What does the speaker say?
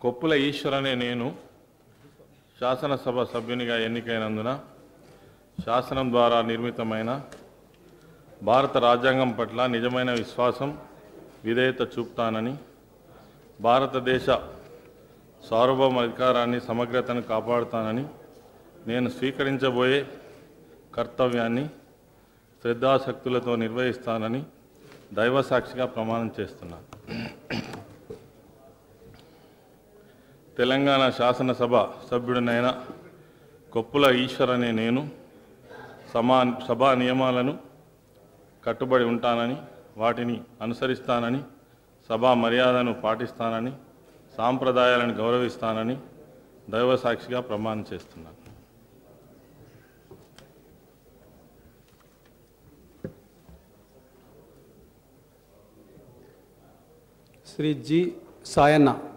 కొప్పుల ఈశ్వర్ అనే నేను శాసనసభ సభ్యునిగా ఎన్నికైనందున శాసనం ద్వారా నిర్మితమైన భారత రాజ్యాంగం పట్ల నిజమైన విశ్వాసం విధేయత చూపుతానని భారతదేశ సార్వభౌమ అధికారాన్ని సమగ్రతను కాపాడుతానని నేను స్వీకరించబోయే కర్తవ్యాన్ని శ్రద్ధాశక్తులతో నిర్వహిస్తానని దైవ సాక్షిగా ప్రమాణం చేస్తున్నాను తెలంగాణ శాసనసభ సభ్యుడినైన కొప్పుల ఈశ్వర్ అనే నేను సమా సభా నియమాలను కట్టుబడి ఉంటానని వాటిని అనుసరిస్తానని సభా మర్యాదను పాటిస్తానని సాంప్రదాయాలను గౌరవిస్తానని దైవ సాక్షిగా ప్రమాణం చేస్తున్నాను శ్రీ జి సాయన్న